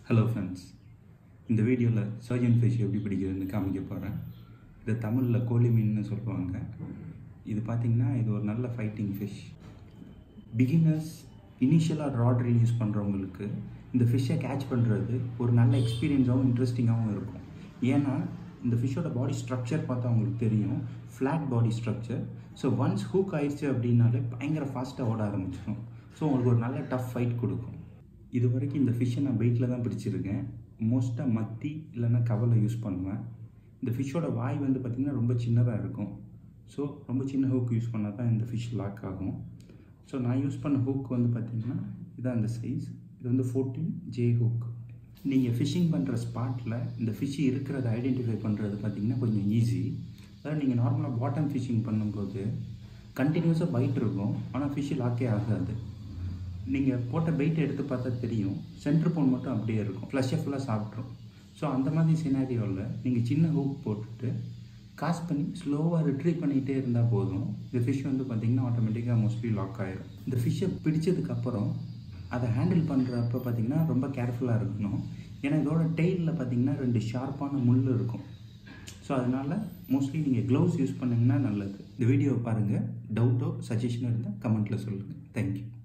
hello friends இந்த வீடியோவில் surgeon fish எப்படி பிடிக்கிறதுன்னு காமிக்க போகிறேன் இதை தமிழில் கோழி மீன்னு சொல்லுவாங்க இது பார்த்திங்கன்னா இது ஒரு நல்ல ஃபைட்டிங் ஃபிஷ் பிகினர்ஸ் இனிஷியலாக ராட் ரீல் யூஸ் பண்ணுறவங்களுக்கு இந்த ஃபிஷ்ஷை கேட்ச் பண்ணுறது ஒரு நல்ல எக்ஸ்பீரியன்ஸாகவும் இன்ட்ரெஸ்டிங்காகவும் இருக்கும் ஏன்னா இந்த ஃபிஷ்ஷோட பாடி ஸ்ட்ரக்சர் பார்த்தா அவங்களுக்கு தெரியும் flat body structure so once hook ஆயிடுச்சு அப்படின்னாலே பயங்கர ஃபாஸ்ட்டாக ஓட ஆரம்பிச்சிடும் ஸோ உங்களுக்கு ஒரு நல்ல டஃப் ஃபைட் கொடுக்கும் இது வரைக்கும் இந்த ஃபிஷ்ஷை நான் வெயிட்டில் தான் பிடிச்சிருக்கேன் மோஸ்ட்டாக மத்தி இல்லைன்னா கவலை யூஸ் பண்ணுவேன் இந்த ஃபிஷ்ஷோட வாய் வந்து பார்த்திங்கன்னா ரொம்ப சின்னதாக இருக்கும் ஸோ ரொம்ப சின்ன ஹூக் யூஸ் பண்ணால் தான் இந்த ஃபிஷ் லாக் ஆகும் ஸோ நான் யூஸ் பண்ண ஹூக் வந்து பார்த்திங்கன்னா இதான் அந்த சைஸ் இது வந்து ஃபோர்டீன் ஜே ஹூக் நீங்கள் ஃபிஷ்ஷிங் பண்ணுற ஸ்பாட்டில் இந்த ஃபிஷ் இருக்கிறத ஐடென்டிஃபை பண்ணுறது பார்த்திங்கன்னா கொஞ்சம் ஈஸி அதாவது நீங்கள் நார்மலாக பாட்டம் ஃபிஷ்ஷிங் பண்ணும்போது கண்டினியூஸாக பைட் இருக்கும் ஆனால் ஃபிஷ்ஷு லாக்கே ஆகாது நீங்கள் போட்ட பெயிட்டை எடுத்து பார்த்தா தெரியும் சென்டர் போன் மட்டும் அப்படியே இருக்கும் ஃப்ளஷை ஃபுல்லாக சாப்பிட்ரும் ஸோ அந்த மாதிரி சினாரியோவில் நீங்கள் சின்ன ஹூக் போட்டுட்டு காசு பண்ணி ஸ்லோவாக ரிட்ரீவ் பண்ணிகிட்டே இருந்தால் போதும் இந்த ஃபிஷ் வந்து பார்த்திங்கன்னா ஆட்டோமேட்டிக்காக மோஸ்ட்லி லாக் ஆயிடும் இந்த ஃபிஷ்ஷை பிடிச்சதுக்கப்புறம் அதை ஹேண்டில் பண்ணுறப்ப பார்த்திங்கன்னா ரொம்ப கேர்ஃபுல்லாக இருக்கணும் ஏன்னா இதோட டெய்லில் பார்த்திங்கன்னா ரெண்டு ஷார்ப்பான முள் இருக்கும் ஸோ அதனால் மோஸ்ட்லி நீங்கள் க்ளவுஸ் யூஸ் பண்ணிங்கன்னா நல்லது இந்த வீடியோவை பாருங்கள் டவுட்டோ சஜஷனோ இருந்தால் கமெண்ட்டில் சொல்லுங்கள் தேங்க்யூ